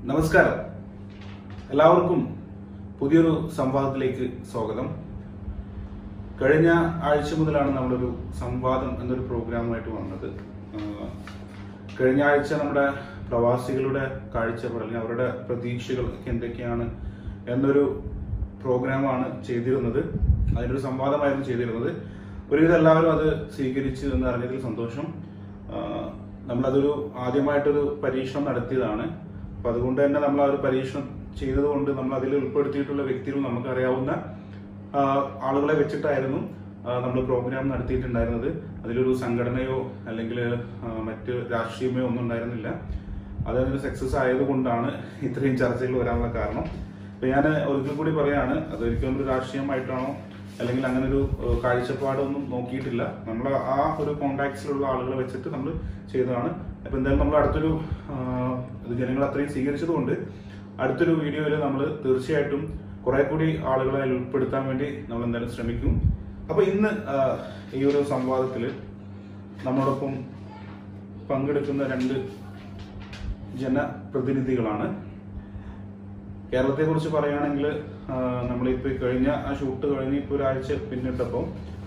നമസ്കാരം എല്ലാവർക്കും പുതിയൊരു സംവാദത്തിലേക്ക് സ്വാഗതം കഴിഞ്ഞ ആഴ്ച മുതലാണ് നമ്മളൊരു സംവാദം എന്നൊരു പ്രോഗ്രാമുമായിട്ട് വന്നത് ആഹ് കഴിഞ്ഞ ആഴ്ച നമ്മുടെ പ്രവാസികളുടെ കാഴ്ചപ്പാട് അല്ലെങ്കിൽ അവരുടെ പ്രതീക്ഷകൾ ഒക്കെ എന്തൊക്കെയാണ് എന്നൊരു പ്രോഗ്രാമാണ് ചെയ്തിരുന്നത് അതിനൊരു സംവാദമായിരുന്നു ചെയ്തിരുന്നത് ഒരുവിധം എല്ലാവരും അത് സ്വീകരിച്ചു എന്ന് അറിഞ്ഞതിൽ സന്തോഷം ആഹ് നമ്മളതൊരു ആദ്യമായിട്ടൊരു പരീക്ഷണം നടത്തിയതാണ് അപ്പൊ അതുകൊണ്ട് തന്നെ നമ്മൾ ആ ഒരു പരീക്ഷണം ചെയ്തതുകൊണ്ട് നമ്മൾ അതിൽ ഉൾപ്പെടുത്തിയിട്ടുള്ള വ്യക്തികൾ നമുക്കറിയാവുന്ന ആഹ് ആളുകളെ വെച്ചിട്ടായിരുന്നു നമ്മൾ പ്രോഗ്രാം നടത്തിയിട്ടുണ്ടായിരുന്നത് അതിലൊരു സംഘടനയോ അല്ലെങ്കിൽ മറ്റ് രാഷ്ട്രീയമോ ഒന്നും ഉണ്ടായിരുന്നില്ല അതൊരു സക്സസ് ആയതുകൊണ്ടാണ് ഇത്രയും ചർച്ചകൾ വരാനുള്ള കാരണം അപ്പൊ ഞാൻ ഒരിക്കൽ കൂടി പറയാണ് അതൊരിക്കലും ഒരു രാഷ്ട്രീയമായിട്ടാണോ അല്ലെങ്കിൽ അങ്ങനെ ഒരു ഏഹ്, കാഴ്ചപ്പാടൊന്നും നോക്കിയിട്ടില്ല നമ്മൾ ആ ഒരു കോണ്ടാക്ട്സിലുള്ള ആളുകളെ വെച്ചിട്ട് നമ്മൾ ചെയ്തതാണ് അപ്പൊ എന്തായാലും നമ്മൾ അടുത്തൊരു ആഹ്, ഇത് ജനങ്ങൾ അത്രയും സ്വീകരിച്ചതുകൊണ്ട് അടുത്തൊരു വീഡിയോയിൽ നമ്മൾ തീർച്ചയായിട്ടും കുറെ കൂടി ആളുകളെ അതിൽ ഉൾപ്പെടുത്താൻ വേണ്ടി നമ്മൾ എന്തായാലും ശ്രമിക്കും അപ്പൊ ഇന്ന് ആഹ്, ഈ ഒരു സംവാദത്തിൽ നമ്മോടൊപ്പം പങ്കെടുക്കുന്ന രണ്ട് ജനപ്രതിനിധികളാണ് കേരളത്തെ കുറിച്ച് പറയുകയാണെങ്കിൽ നമ്മളിപ്പോ ഈ കഴിഞ്ഞ ആ ഷൂട്ട് കഴിഞ്ഞ് ഇപ്പൊ ഒരാഴ്ച പിന്നിട്ടപ്പോൾ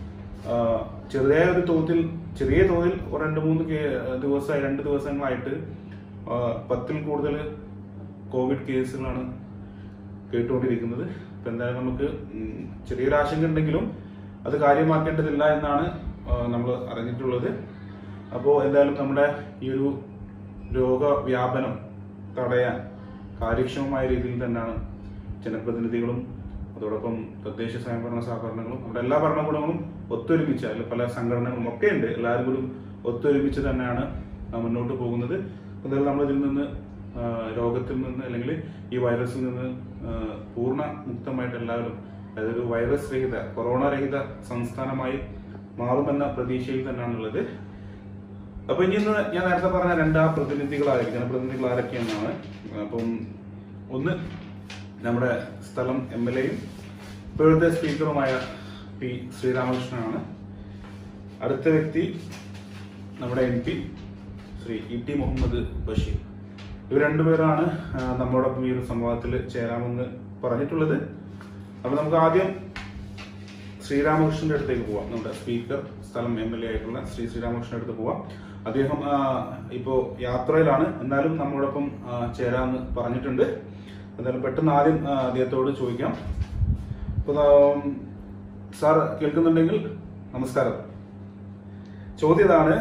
ചെറിയ ഒരു തോതിൽ ചെറിയ തോതിൽ ഒരു രണ്ട് മൂന്ന് കേ- ദിവസമായി രണ്ട് ദിവസങ്ങളായിട്ട് ആ, പത്തിൽ കൂടുതൽ കോവിഡ് കേസുകളാണ് കേട്ടുകൊണ്ടിരിക്കുന്നത് ഇപ്പൊ എന്തായാലും നമുക്ക് ഉം, ചെറിയൊരു ആശങ്ക ഉണ്ടെങ്കിലും അത് കാര്യമാക്കേണ്ടതില്ല എന്നാണ് നമ്മൾ അറിഞ്ഞിട്ടുള്ളത് അപ്പോൾ എന്തായാലും നമ്മുടെ ഈ ഒരു രോഗവ്യാപനം തടയാൻ കാര്യക്ഷമമായ രീതിയിൽ തന്നെയാണ് ജനപ്രതിനിധികളും അതോടൊപ്പം തദ്ദേശ സ്വയംഭരണ സ്ഥാപനങ്ങളും നമ്മുടെ എല്ലാ ഭരണകൂടങ്ങളും ഒത്തൊരുമിച്ച് അതിൽ പല സംഘടനകളും ഒക്കെ ഉണ്ട് എല്ലാവരും കൂടി ഒത്തൊരുമിച്ച് തന്നെയാണ് ആ മുന്നോട്ട് പോകുന്നത് എന്തായാലും നമ്മൾ ഇതിൽ നിന്ന് ആ, രോഗത്തിൽ നിന്ന് അല്ലെങ്കിൽ ഈ വൈറസിൽ നിന്ന് ആ, പൂർണ്ണ മുക്തമായിട്ട് എല്ലാവരും അതായത് ഒരു വൈറസ് രഹിത കൊറോണ രഹിത സംസ്ഥാനമായി മാറുമെന്ന പ്രതീക്ഷയിൽ തന്നെയാണുള്ളത് അപ്പൊ ഇനി ഇന്ന് ഞാൻ നേരത്തെ പറഞ്ഞ രണ്ടാ പ്രതിനിധികളായിരിക്കും ജനപ്രതിനിധികൾ ആരൊക്കെയെന്നാണ് അപ്പം ഒന്ന് നമ്മുടെ സ്ഥലം എം എൽ എയും ഇപ്പോഴത്തെ സ്പീക്കറുമായ പി ശ്രീരാമകൃഷ്ണനാണ് അടുത്ത വ്യക്തി നമ്മുടെ M P Shri E T Muhammad Basheer ഇവർ രണ്ടുപേരാണ് ആ, നമ്മോടൊപ്പം ഈ ഒരു സംവാദത്തിൽ ചേരാമെന്ന് പറഞ്ഞിട്ടുള്ളത് അപ്പൊ നമുക്ക് ആദ്യം ശ്രീരാമകൃഷ്ണന്റെ അടുത്തേക്ക് പോവാം നമ്മുടെ സ്പീക്കർ സ്ഥലം എം എൽ എ ആയിട്ടുള്ള ശ്രീ ശ്രീരാമകൃഷ്ണന്റെ അടുത്ത് പോവാം അദ്ദേഹം ആ, ഇപ്പോ യാത്രയിലാണ് എന്നാലും നമ്മോടൊപ്പം ആ, ചേരാമെന്ന് പറഞ്ഞിട്ടുണ്ട് എന്തായാലും പെട്ടെന്ന് ആദ്യം ആ, അദ്ദേഹത്തോട് ചോദിക്കാം ഇപ്പൊ, ആ, സാർ കേൾക്കുന്നുണ്ടെങ്കിൽ നമസ്കാരം ചോദ്യം ഇതാണ്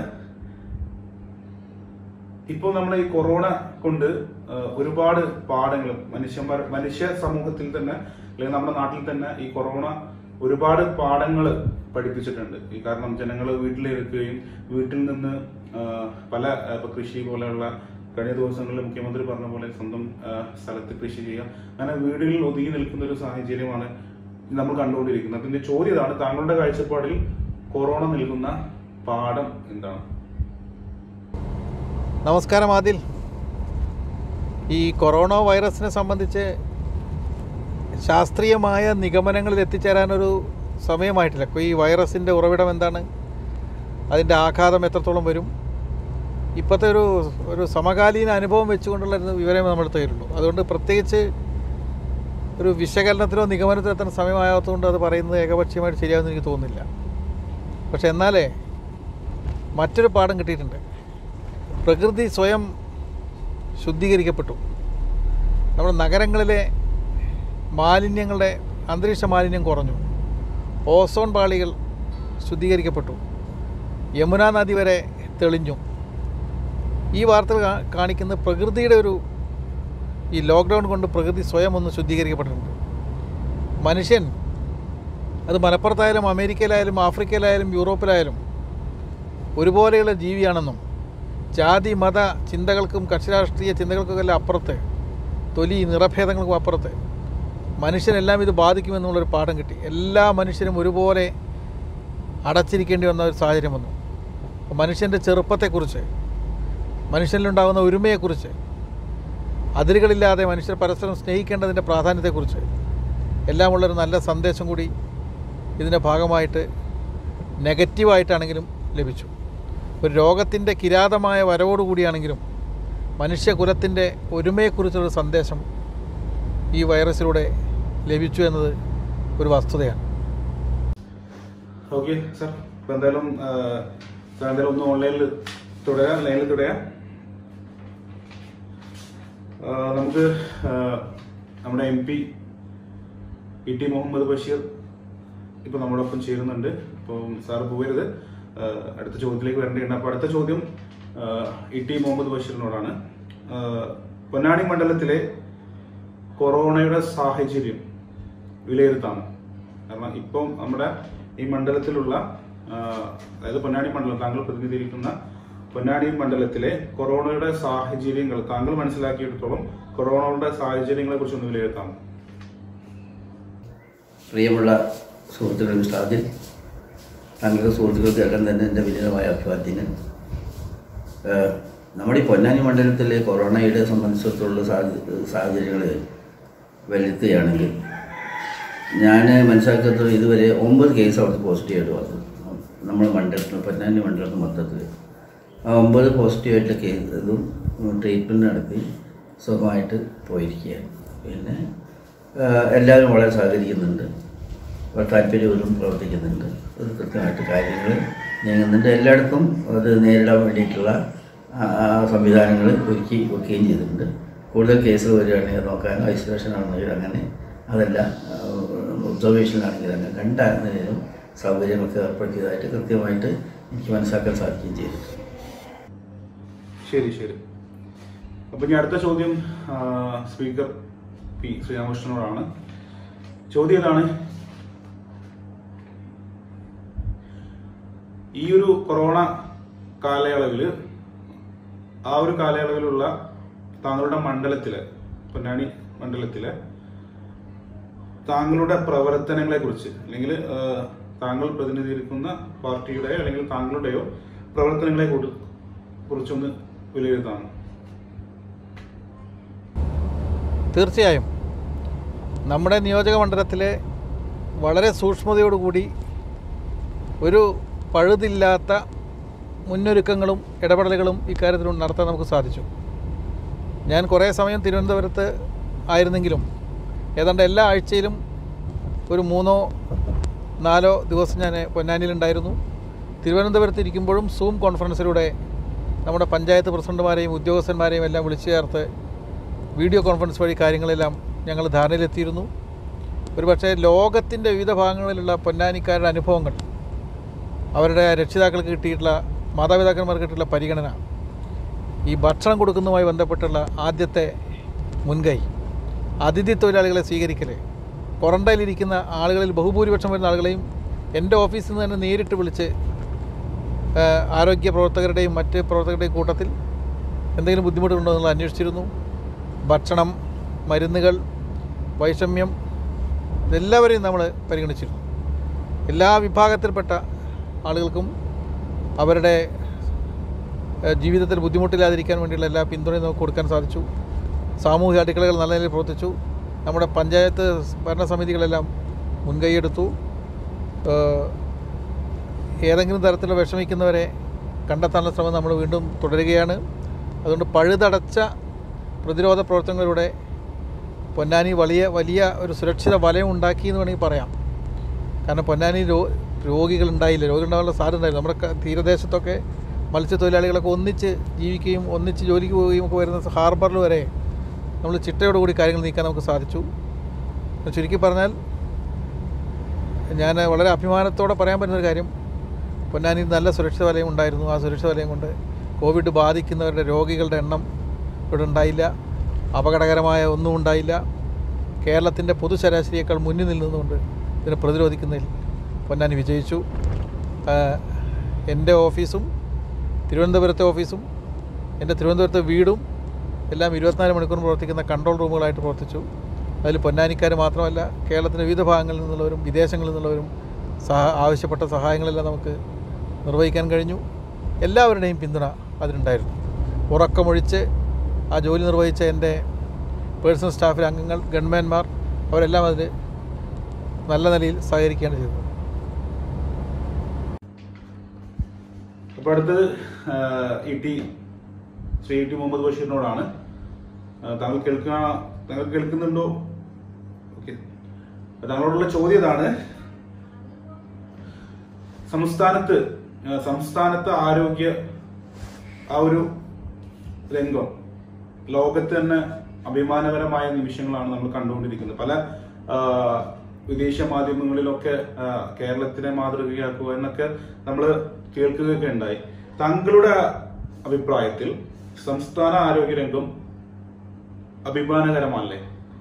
ഇപ്പോൾ നമ്മുടെ ഈ കൊറോണ കൊണ്ട് ആ, ഒരുപാട് പാഠങ്ങൾ മനുഷ്യന്മാർ മനുഷ്യ സമൂഹത്തിൽ തന്നെ അല്ലെങ്കിൽ നമ്മുടെ നാട്ടിൽ തന്നെ ഈ കൊറോണ ഒരുപാട് പാഠങ്ങൾ പഠിപ്പിച്ചിട്ടുണ്ട് ഈ കാരണം ജനങ്ങൾ വീട്ടിലിരിക്കുകയും വീട്ടിൽ നിന്ന് ആ, പല ആ, ഇപ്പൊ കൃഷി പോലെയുള്ള കഴിഞ്ഞ ദിവസങ്ങളിൽ മുഖ്യമന്ത്രി പറഞ്ഞ പോലെ സ്വന്തം ആ, സ്ഥലത്ത് കൃഷി ചെയ്യുക അങ്ങനെ വീടുകളിൽ ഒതുങ്ങി നിൽക്കുന്ന ഒരു സാഹചര്യമാണ് നമ്മൾ കണ്ടുകൊണ്ടിരിക്കുന്നത് അതിന്റെ ചോദ്യം ഇതാണ് താങ്കളുടെ കാഴ്ചപ്പാടിൽ കൊറോണ നൽകുന്ന പാഠം എന്താണ് നമസ്കാരം ആദിൽ ഈ കൊറോണ വൈറസിനെ സംബന്ധിച്ച് ശാസ്ത്രീയമായ നിഗമനങ്ങളിൽ എത്തിച്ചേരാനൊരു സമയമായിട്ടില്ല ഇപ്പോൾ ഈ വൈറസിൻ്റെ ഉറവിടം എന്താണ് അതിൻ്റെ ആഘാതം എത്രത്തോളം വരും ഇപ്പോഴത്തെ ഒരു ഒരു സമകാലീന അനുഭവം വെച്ചുകൊണ്ടുള്ള ഒരു വിവരമേ നമ്മൾ തരുള്ളൂ അതുകൊണ്ട് പ്രത്യേകിച്ച് ഒരു വിശകലനത്തിലോ നിഗമനത്തിലോ എത്താൻ സമയമാകാത്തതുകൊണ്ട് അത് പറയുന്നത് ഏകപക്ഷീയമായിട്ട് ശരിയാകുമെന്ന് എനിക്ക് തോന്നുന്നില്ല പക്ഷെ എന്നാലേ മറ്റൊരു പാഠം കിട്ടിയിട്ടുണ്ട് പ്രകൃതി സ്വയം ശുദ്ധീകരിക്കപ്പെട്ടു നമ്മുടെ നഗരങ്ങളിലെ മാലിന്യങ്ങളുടെ അന്തരീക്ഷ മാലിന്യം കുറഞ്ഞു ഓസോൺ പാളികൾ ശുദ്ധീകരിക്കപ്പെട്ടു യമുന നദി വരെ തെളിഞ്ഞു ഈ വാർത്തകൾ കാ- കാണിക്കുന്ന പ്രകൃതിയുടെ ഒരു ഈ ലോക്ക്ഡൗൺ കൊണ്ട് പ്രകൃതി സ്വയം ഒന്ന് ശുദ്ധീകരിക്കപ്പെട്ടിട്ടുണ്ട് മനുഷ്യൻ അത് മലപ്പുറത്തായാലും അമേരിക്കയിലായാലും ആഫ്രിക്കയിലായാലും യൂറോപ്പിലായാലും ഒരുപോലെയുള്ള ജീവിയാണെന്നും ജാതി മത ചിന്തകൾക്കും കക്ഷിരാഷ്ട്രീയ ചിന്തകൾക്കും എല്ലാം അപ്പുറത്ത് തൊലി നിറഭേദങ്ങൾക്കും അപ്പുറത്ത് മനുഷ്യനെല്ലാം ഇത് ബാധിക്കുമെന്നുള്ളൊരു പാഠം കിട്ടി എല്ലാ മനുഷ്യരും ഒരുപോലെ അടച്ചിരിക്കേണ്ടി വന്ന ഒരു സാഹചര്യം വന്നു അപ്പോൾ മനുഷ്യൻ്റെ ചെറുപ്പത്തെക്കുറിച്ച് മനുഷ്യനിലുണ്ടാകുന്ന ഒരുമയെക്കുറിച്ച് അതിരുകളില്ലാതെ മനുഷ്യർ പരസ്പരം സ്നേഹിക്കേണ്ടതിൻ്റെ പ്രാധാന്യത്തെക്കുറിച്ച് എല്ലാമുള്ളൊരു നല്ല സന്ദേശം കൂടി ഇതിൻ്റെ ഭാഗമായിട്ട് നെഗറ്റീവായിട്ടാണെങ്കിലും ലഭിച്ചു ഒരു രോഗത്തിൻ്റെ കിരാതമായ വരവോടുകൂടിയാണെങ്കിലും മനുഷ്യകുലത്തിൻ്റെ ഒരുമയെക്കുറിച്ചുള്ളൊരു സന്ദേശം ഈ വൈറസിലൂടെ ലഭിച്ചു എന്നത് ഒരു വസ്തുതയാണ് ഓക്കെ സാർ ഇപ്പൊ എന്തായാലും ആ, സാർ എന്തായാലും ഒന്ന് ഓൺലൈനിൽ തുടരാം ലൈനിൽ തുടരാം ആ, നമുക്ക് ആ, നമ്മുടെ M P E T Muhammad Basheer ഇപ്പൊ നമ്മളൊപ്പം ചേരുന്നുണ്ട് അപ്പം സാർ പോകരുത് ആ, അടുത്ത ചോദ്യത്തിലേക്ക് വരേണ്ടതുണ്ട് അപ്പൊ അടുത്ത ചോദ്യം ആ, ഇ ടി മുഹമ്മദ് ബഷീറിനോടാണ് ആ, പൊന്നാനി മണ്ഡലത്തിലെ കൊറോണയുടെ സാഹചര്യം വിലയിരുത്താമോ കാരണം ഇപ്പം നമ്മുടെ ഈ മണ്ഡലത്തിലുള്ള ആ, അതായത് പൊന്നാനി മണ്ഡലം താങ്കൾ പ്രതിനിധീകരിക്കുന്ന പൊന്നാനി മണ്ഡലത്തിലെ കൊറോണയുടെ സാഹചര്യങ്ങൾ താങ്കൾ മനസ്സിലാക്കിയിടത്തോളം കൊറോണയുടെ സാഹചര്യങ്ങളെ കുറിച്ച് ഒന്ന് വിലയിരുത്താമോ പ്രിയമുള്ള സുഹൃത്തുക്കൾ മിസ്റ്റർ ആദിൽ താങ്കൾക്ക് സുഹൃത്തുക്കൾക്കെല്ലാം തന്നെ എൻ്റെ വിനീതമായ അഭിവാദ്യങ്ങൾ ഏഹ്, നമ്മുടെ ഈ പൊന്നാനി മണ്ഡലത്തിലെ കൊറോണയുടെ സംബന്ധിച്ചിടത്തോളം സാഹചര്യങ്ങൾ വിലയിരുത്തുകയാണെങ്കിൽ ഞാൻ മനസ്സിലാക്കുന്നത് ഇതുവരെ ഒമ്പത് കേസ് അവിടുത്തെ പോസിറ്റീവായിട്ട് വന്നു നമ്മുടെ മണ്ഡലത്തിൽ പൊന്നാനി മണ്ഡലത്തിൽ മൊത്തത്തിൽ ആ ഒമ്പത് പോസിറ്റീവായിട്ടുള്ള കേസ് ഇതും ട്രീറ്റ്മെൻറ്റ് നടത്തി സുഖമായിട്ട് പോയിരിക്കുകയാണ് പിന്നെ ആ, എല്ലാവരും വളരെ സഹകരിക്കുന്നുണ്ട് വളരെ താല്പര്യപൂർവ്വം പ്രവർത്തിക്കുന്നുണ്ട് അത് കൃത്യമായിട്ട് കാര്യങ്ങൾ നീങ്ങുന്നുണ്ട് എല്ലായിടത്തും അത് നേരിടാൻ വേണ്ടിയിട്ടുള്ള സംവിധാനങ്ങൾ ഒരുക്കി വെക്കുകയും ചെയ്തിട്ടുണ്ട് കൂടുതൽ കേസുകൾ വരികയാണെങ്കിൽ നോക്കാൻ ഐസൊലേഷൻ ആണെങ്കിൽ അങ്ങനെ അതെല്ലാം ഒബ്സർവേഷനിലാണെങ്കിൽ അങ്ങനെ രണ്ടാണെങ്കിലും സൗകര്യങ്ങളൊക്കെ ഏർപ്പെടുത്തിയതായിട്ട് കൃത്യമായിട്ട് എനിക്ക് മനസ്സിലാക്കാൻ സാധിക്കുകയും ചെയ്തിട്ടുണ്ട് ശരി ശരി അപ്പൊ ഇനി അടുത്ത ചോദ്യം ആ, സ്പീക്കർ പി ശ്രീരാമകൃഷ്ണനോടാണ് ചോദ്യം ഇതാണ് ഈ ഒരു കൊറോണ കാലയളവില് ആ ഒരു കാലയളവിലുള്ള താങ്കളുടെ മണ്ഡലത്തിലെ പൊന്നാനി മണ്ഡലത്തിലെ താങ്കളുടെ പ്രവർത്തനങ്ങളെ കുറിച്ച് അല്ലെങ്കിൽ ആ, താങ്കൾ പ്രതിനിധീകരിക്കുന്ന പാർട്ടിയുടെയോ അല്ലെങ്കിൽ താങ്കളുടെയോ പ്രവർത്തനങ്ങളെ കുറി- കുറിച്ചൊന്ന് വിലയിരുത്താമോ തീർച്ചയായും നമ്മുടെ നിയോജക മണ്ഡലത്തിലെ വളരെ സൂക്ഷ്മതയോടുകൂടി ഒരു പഴുതില്ലാത്ത മുന്നൊരുക്കങ്ങളും ഇടപെടലുകളും ഇക്കാര്യത്തിൽ നടത്താൻ നമുക്ക് സാധിച്ചു ഞാൻ കുറേ സമയം തിരുവനന്തപുരത്ത് ആയിരുന്നെങ്കിലും ഏതാണ്ട് എല്ലാ ആഴ്ചയിലും ഒരു മൂന്നോ നാലോ ദിവസം ഞാൻ പൊന്നാനിയിലുണ്ടായിരുന്നു തിരുവനന്തപുരത്ത് ഇരിക്കുമ്പോഴും സൂം കോൺഫറൻസിലൂടെ നമ്മുടെ പഞ്ചായത്ത് പ്രസിഡന്റുമാരെയും ഉദ്യോഗസ്ഥന്മാരെയും എല്ലാം വിളിച്ചു ചേർത്ത് വീഡിയോ കോൺഫറൻസ് വഴി കാര്യങ്ങളെല്ലാം ഞങ്ങൾ ധാരണയിലെത്തിയിരുന്നു ഒരുപക്ഷെ ലോകത്തിൻ്റെ വിവിധ ഭാഗങ്ങളിലുള്ള പൊന്നാനിക്കാരുടെ അനുഭവങ്ങൾ അവരുടെ രക്ഷിതാക്കൾക്ക് കിട്ടിയിട്ടുള്ള മാതാപിതാക്കന്മാർക്ക് കിട്ടിയിട്ടുള്ള പരിഗണന ഈ ഭക്ഷണം കൊടുക്കുന്നതുമായി ബന്ധപ്പെട്ടുള്ള ആദ്യത്തെ മുൻകൈ അതിഥി തൊഴിലാളികളെ സ്വീകരിക്കൽ ക്വാറന്റൈനിലിരിക്കുന്ന ആളുകളിൽ ബഹുഭൂരിപക്ഷം വരുന്ന ആളുകളെയും എൻ്റെ ഓഫീസിൽ നിന്ന് തന്നെ നേരിട്ട് വിളിച്ച് ആ, ആരോഗ്യ പ്രവർത്തകരുടെയും മറ്റ് പ്രവർത്തകരുടെയും കൂട്ടത്തിൽ എന്തെങ്കിലും ബുദ്ധിമുട്ടുണ്ടോ എന്നുള്ളത് അന്വേഷിച്ചിരുന്നു ഭക്ഷണം മരുന്നുകൾ വൈഷമ്യം ഇതെല്ലാവരെയും നമ്മൾ പരിഗണിച്ചിരുന്നു എല്ലാ വിഭാഗത്തിൽപ്പെട്ട ആളുകൾക്കും അവരുടെ ഏഹ്, ജീവിതത്തിൽ ബുദ്ധിമുട്ടില്ലാതിരിക്കാൻ വേണ്ടിയുള്ള എല്ലാ പിന്തുണയും നമുക്ക് കൊടുക്കാൻ സാധിച്ചു സാമൂഹിക അടുക്കളകൾ നല്ല നിലയിൽ പ്രവർത്തിച്ചു നമ്മുടെ പഞ്ചായത്ത് ഭരണസമിതികളെല്ലാം മുൻകൈയെടുത്തു ഏഹ്, ഏതെങ്കിലും തരത്തിലുള്ള വിഷമിക്കുന്നവരെ കണ്ടെത്താനുള്ള ശ്രമം നമ്മൾ വീണ്ടും തുടരുകയാണ് അതുകൊണ്ട് പഴുതടച്ച പ്രതിരോധ പ്രവർത്തനങ്ങളിലൂടെ പൊന്നാനി വലിയ വലിയ ഒരു സുരക്ഷിത വലയം ഉണ്ടാക്കി എന്ന് വേണമെങ്കിൽ പറയാം കാരണം പൊന്നാനി രോ രോഗികളുണ്ടായില്ല രോഗികളുണ്ടാകാനുള്ള സാധ്യത ഉണ്ടായിരുന്നു നമ്മുടെ ക- തീരദേശത്തൊക്കെ മത്സ്യത്തൊഴിലാളികളൊക്കെ ഒന്നിച്ച് ജീവിക്കുകയും ഒന്നിച്ച് ജോലിക്ക് പോവുകയും ഒക്കെ വരുന്ന ഹാർബറിൽ വരെ നമ്മൾ ചിട്ടയോടുകൂടി കാര്യങ്ങൾ നീക്കാൻ നമുക്ക് സാധിച്ചു ചുരുക്കി പറഞ്ഞാൽ ഞാൻ വളരെ അഭിമാനത്തോടെ പറയാൻ പറ്റുന്ന ഒരു കാര്യം പൊന്നാനിയിൽ നല്ല സുരക്ഷിത വലയം ഉണ്ടായിരുന്നു ആ സുരക്ഷിത വലയം കൊണ്ട് കോവിഡ് ബാധിക്കുന്നവരുടെ രോഗികളുടെ എണ്ണം ഇവിടെ ഉണ്ടായില്ല അപകടകരമായ ഒന്നും ഉണ്ടായില്ല കേരളത്തിൻ്റെ പൊതു ശരാശരിയേക്കാൾ മുന്നിൽ നിന്നുകൊണ്ട് ഇതിനെ പ്രതിരോധിക്കുന്നതിൽ പൊന്നാനി വിജയിച്ചു ആഹ് എൻ്റെ ഓഫീസും തിരുവനന്തപുരത്തെ ഓഫീസും എൻ്റെ തിരുവനന്തപുരത്തെ വീടും എല്ലാം ഇരുപത്തിനാല് മണിക്കൂർ പ്രവർത്തിക്കുന്ന കൺട്രോൾ റൂമുകളായിട്ട് പ്രവർത്തിച്ചു അതിൽ പൊന്നാനിക്കാർ മാത്രമല്ല കേരളത്തിൻ്റെ വിവിധ ഭാഗങ്ങളിൽ നിന്നുള്ളവരും വിദേശങ്ങളിൽ നിന്നുള്ളവരും സഹ ആവശ്യപ്പെട്ട സഹായങ്ങളെല്ലാം നമുക്ക് നിർവഹിക്കാൻ കഴിഞ്ഞു എല്ലാവരുടെയും പിന്തുണ അതിനുണ്ടായിരുന്നു ഉറക്കമൊഴിച്ച് ആ ജോലി നിർവഹിച്ച എൻ്റെ പേഴ്സണൽ സ്റ്റാഫിലെ അംഗങ്ങൾ ഗൺമാൻമാർ അവരെല്ലാം അതിൽ നല്ല നിലയിൽ സഹകരിക്കുകയാണ് ചെയ്തത് അപ്പൊ അടുത്തത് E T Shri T Muhammad ബഷീറിനോടാണ് ആ, താങ്കൾ കേൾക്കുക താങ്കൾ കേൾക്കുന്നുണ്ടോ ഓക്കെ താങ്കളോടുള്ള ചോദ്യം ഇതാണ് സംസ്ഥാനത്ത് ആ, സംസ്ഥാനത്ത് ആരോഗ്യ ആ ഒരു രംഗം ലോകത്ത് തന്നെ അഭിമാനകരമായ നിമിഷങ്ങളാണ് നമ്മൾ കണ്ടുകൊണ്ടിരിക്കുന്നത് പല ആ, വിദേശ മാധ്യമങ്ങളിലൊക്കെ ആ, കേരളത്തിനെ മാതൃകയാക്കുക എന്നൊക്കെ നമ്മൾ കേൾക്കുകയൊക്കെ ഉണ്ടായി താങ്കളുടെ അഭിപ്രായത്തിൽ സംസ്ഥാന ആരോഗ്യ രംഗം അഭിമാനകരമല്ലേ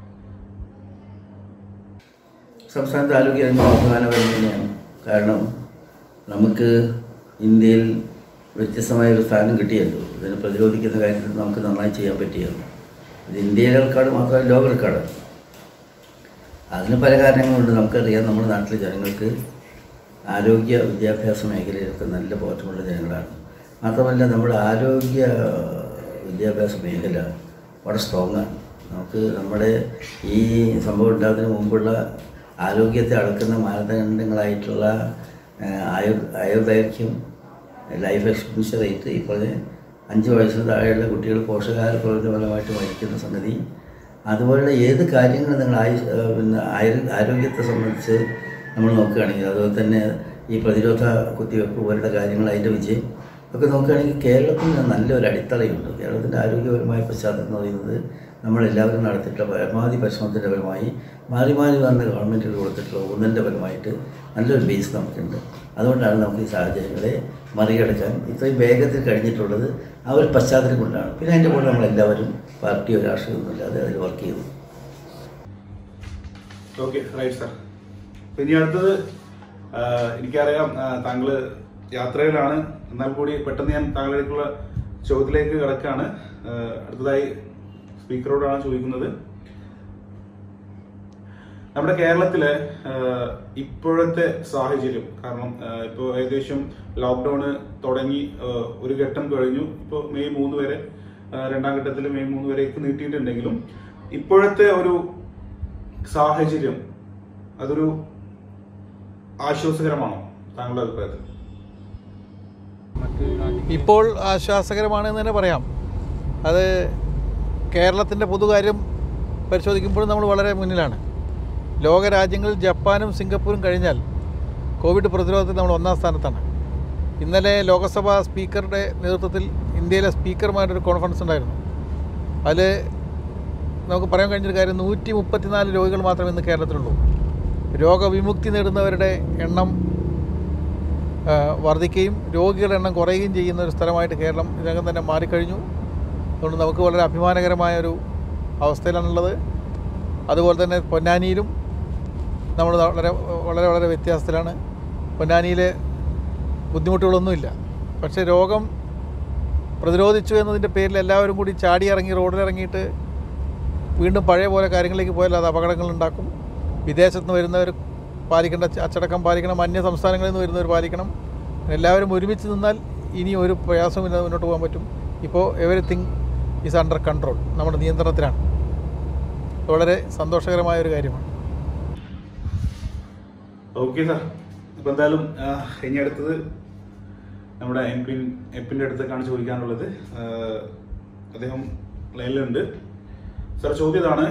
സംസ്ഥാനത്ത് ആരോഗ്യ രംഗം അഭിമാനപരം തന്നെയാണ് കാരണം നമുക്ക് ഇന്ത്യയിൽ വ്യത്യസ്തമായ ഒരു സ്ഥാനം കിട്ടിയല്ലോ ഇതിനെ പ്രതിരോധിക്കുന്ന കാര്യത്തിൽ നമുക്ക് നന്നായി ചെയ്യാൻ പറ്റിയല്ലോ ഇത് ഇന്ത്യയിലെ റെക്കോർഡ് മാത്രമല്ല ലോക റെക്കോർഡ് അതിന് പല കാരണങ്ങളുണ്ട് നമുക്കറിയാം നമ്മുടെ നാട്ടിലെ ജനങ്ങൾക്ക് ആരോഗ്യ വിദ്യാഭ്യാസ മേഖലയിലൊക്കെ നല്ല ബോധമുള്ള ജനങ്ങളാണ് മാത്രമല്ല നമ്മുടെ ആരോഗ്യ വിദ്യാഭ്യാസ മേഖല വളരെ സ്ട്രോങ് ആണ് നമുക്ക് നമ്മുടെ ഈ സംഭവം ഉണ്ടാകുന്നതിന് മുമ്പുള്ള ആരോഗ്യത്തെ അളക്കുന്ന മാനദണ്ഡങ്ങളായിട്ടുള്ള ആ, ആയു ആയുർദൈർഘ്യം ലൈഫ് എക്സ്പെൻസ് റേറ്റ് ഈ പറഞ്ഞ അഞ്ച് വയസ്സിന് താഴെയുള്ള കുട്ടികൾ പോഷകാഹാര പ്രവർത്തന ഫലമായിട്ട് മരിക്കുന്ന സംഗതി അതുപോലുള്ള ഏത് കാര്യങ്ങൾ നിങ്ങൾ ആയു ആ, പിന്നെ ആയു- ആരോഗ്യത്തെ സംബന്ധിച്ച് നമ്മൾ നോക്കുകയാണെങ്കിൽ അതുപോലെ തന്നെ ഈ പ്രതിരോധ കുത്തിവയ്പ്പ് പോലുള്ള കാര്യങ്ങൾ അതിൻ്റെ വിജയം ഒക്കെ നോക്കുകയാണെങ്കിൽ കേരളത്തിന് നല്ലൊരു അടിത്തറയുണ്ട് കേരളത്തിൻ്റെ ആരോഗ്യപരമായ പശ്ചാത്തലം എന്ന് പറയുന്നത് നമ്മളെല്ലാവരും നടത്തിയിട്ടുള്ള പരമാവധി പരിശ്രമത്തിൻ്റെ ഫലമായി മാറി മാറി വന്ന ഗവൺമെൻറ്റുകൾ കൊടുത്തിട്ടുള്ള ഊന്നലിൻ്റെ ഫലമായിട്ട് നല്ലൊരു ബേസ് നമുക്കുണ്ട് അതുകൊണ്ടാണ് നമുക്ക് ഈ സാഹചര്യങ്ങളെ മറികടക്കാൻ ഇത്രയും വേഗത്തിൽ കഴിഞ്ഞിട്ടുള്ളത് ആ ഒരു പശ്ചാത്തലം കൊണ്ടാണ് പിന്നെ അതിൻ്റെ കൂടെ നമ്മളെല്ലാവരും പാർട്ടിയോ രാഷ്ട്രീയമൊന്നുമില്ലാതെ അതിൽ വർക്ക് ചെയ്തു ഓക്കെ റൈറ്റ് സാർ ഇനി അടുത്തത് ആ, എനിക്കറിയാം ആ, താങ്കള് യാത്രയിലാണ് എന്നാൽ കൂടി പെട്ടെന്ന് ഞാൻ താങ്കളിലേക്കുള്ള ചോദ്യത്തിലേക്ക് കിടക്കാണ് ആ, അടുത്തതായി സ്പീക്കറോടാണ് ചോദിക്കുന്നത് നമ്മുടെ കേരളത്തിലെ ആ, ഇപ്പോഴത്തെ സാഹചര്യം കാരണം ആ, ഇപ്പോൾ ഏകദേശം ലോക്ക്ഡൌൺ തുടങ്ങി ആ, ഒരു ഘട്ടം കഴിഞ്ഞു ഇപ്പോൾ മെയ് മൂന്ന് വരെ ആ, രണ്ടാം ഘട്ടത്തിൽ മെയ് മൂന്ന് വരേക്ക് നീട്ടിയിട്ടുണ്ടെങ്കിലും ഇപ്പോഴത്തെ ഒരു സാഹചര്യം അതൊരു ആശ്വാസകരമാണോ താങ്കളുടെ അഭിപ്രായത്തിൽ ഇപ്പോൾ ആശ്വാസകരമാണെന്ന് തന്നെ പറയാം അത് കേരളത്തിൻ്റെ പൊതുകാര്യം പരിശോധിക്കുമ്പോൾ നമ്മൾ വളരെ മുന്നിലാണ് ലോകരാജ്യങ്ങളിൽ ജപ്പാനും സിംഗപ്പൂരും കഴിഞ്ഞാൽ കോവിഡ് പ്രതിരോധത്തിൽ നമ്മൾ ഒന്നാം സ്ഥാനത്താണ് ഇന്നലെ ലോകസഭാ സ്പീക്കറുടെ നേതൃത്വത്തിൽ ഇന്ത്യയിലെ സ്പീക്കർമാരുടെ ഒരു കോൺഫറൻസ് ഉണ്ടായിരുന്നു അതിൽ നമുക്ക് പറയാൻ കഴിഞ്ഞൊരു കാര്യം നൂറ്റി മുപ്പത്തിനാല് രോഗികൾ മാത്രമേ ഇന്ന് കേരളത്തിലുള്ളൂ രോഗവിമുക്തി നേടുന്നവരുടെ എണ്ണം ആ, വർദ്ധിക്കുകയും രോഗികളുടെ എണ്ണം കുറയുകയും ചെയ്യുന്ന ഒരു സ്ഥലമായിട്ട് കേരളം ഇതിനകം തന്നെ മാറിക്കഴിഞ്ഞു അതുകൊണ്ട് നമുക്ക് വളരെ അഭിമാനകരമായ ഒരു അവസ്ഥയിലാണുള്ളത് അതുപോലെ തന്നെ പൊന്നാനിയിലും നമ്മൾ വളരെ വളരെ വളരെ വ്യത്യാസത്തിലാണ് പൊന്നാനിയിലെ ബുദ്ധിമുട്ടുകളൊന്നുമില്ല പക്ഷേ രോഗം പ്രതിരോധിച്ചു എന്നതിൻ്റെ പേരിൽ എല്ലാവരും കൂടി ചാടി ഇറങ്ങി റോഡിലിറങ്ങിയിട്ട് വീണ്ടും പഴയ പോലെ കാര്യങ്ങളിലേക്ക് പോയാൽ അത് അപകടങ്ങളുണ്ടാക്കും വിദേശത്ത് നിന്ന് വരുന്നവർ പാലിക്കേണ്ട അച്ച- അച്ചടക്കം പാലിക്കണം അന്യ സംസ്ഥാനങ്ങളിൽ നിന്ന് വരുന്നവർ പാലിക്കണം എല്ലാവരും ഒരുമിച്ച് നിന്നാൽ ഇനി ഒരു പ്രയാസമില്ലാതെ മുന്നോട്ട് പോകാൻ പറ്റും ഇപ്പോൾ എവറിത്തിങ് ഈസ് അണ്ടർ കൺട്രോൾ നമ്മുടെ നിയന്ത്രണത്തിലാണ് വളരെ സന്തോഷകരമായ ഒരു കാര്യമാണ് ഓക്കെ സാർ അപ്പൊ എന്തായാലും ആ, ഇനി അടുത്തത് നമ്മുടെ എം പി എം പിന്റെ അടുത്തേക്കാണ് ചോദിക്കാനുള്ളത് ആ, അദ്ദേഹം ലൈനിലുണ്ട് സാർ ചോദ്യം ഇതാണ്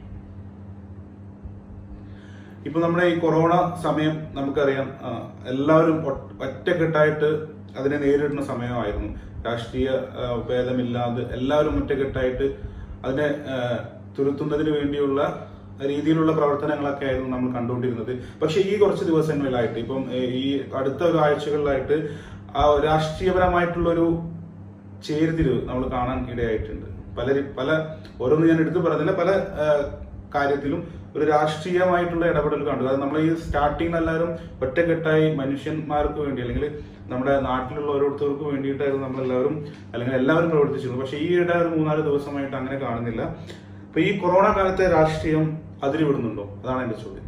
ഇപ്പൊ നമ്മുടെ ഈ കൊറോണ സമയം നമുക്കറിയാം ആ, എല്ലാവരും ഒ- ഒറ്റക്കെട്ടായിട്ട് അതിനെ നേരിടുന്ന സമയമായിരുന്നു രാഷ്ട്രീയ ആ, ഭേദമില്ലാതെ എല്ലാവരും ഒറ്റക്കെട്ടായിട്ട് അതിനെ ആ, തുരുത്തുന്നതിന് വേണ്ടിയുള്ള രീതിയിലുള്ള പ്രവർത്തനങ്ങളൊക്കെ ആയിരുന്നു നമ്മൾ കണ്ടുകൊണ്ടിരുന്നത് പക്ഷെ ഈ കുറച്ച് ദിവസങ്ങളിലായിട്ട് ഇപ്പം ഏ, ഈ അടുത്ത ഒരു ആഴ്ചകളിലായിട്ട് ആ രാഷ്ട്രീയപരമായിട്ടുള്ള ഒരു ചേരിതിരിവ് നമ്മൾ കാണാൻ ഇടയായിട്ടുണ്ട് പലരും പല ഓരോന്ന് ഞാൻ എടുത്തു പറഞ്ഞില്ല പല ആ, കാര്യത്തിലും ഒരു രാഷ്ട്രീയമായിട്ടുള്ള ഇടപെടൽ കണ്ടു അത് നമ്മൾ ഈ സ്റ്റാർട്ടിങ് എല്ലാവരും ഒറ്റക്കെട്ടായി മനുഷ്യന്മാർക്ക് വേണ്ടി അല്ലെങ്കിൽ നമ്മുടെ നാട്ടിലുള്ള ഓരോരുത്തർക്ക് വേണ്ടിയിട്ടായിരുന്നു നമ്മളെല്ലാവരും അല്ലെങ്കിൽ എല്ലാവരും പ്രവർത്തിച്ചിരുന്നു പക്ഷേ ഈ ഇട ഒരു മൂന്നാല് ദിവസമായിട്ട് അങ്ങനെ കാണുന്നില്ല അപ്പൊ ഈ കൊറോണ കാലത്തെ രാഷ്ട്രീയം അതിരിവിടുന്നുണ്ടോ അതാണ് എന്റെ ചോദ്യം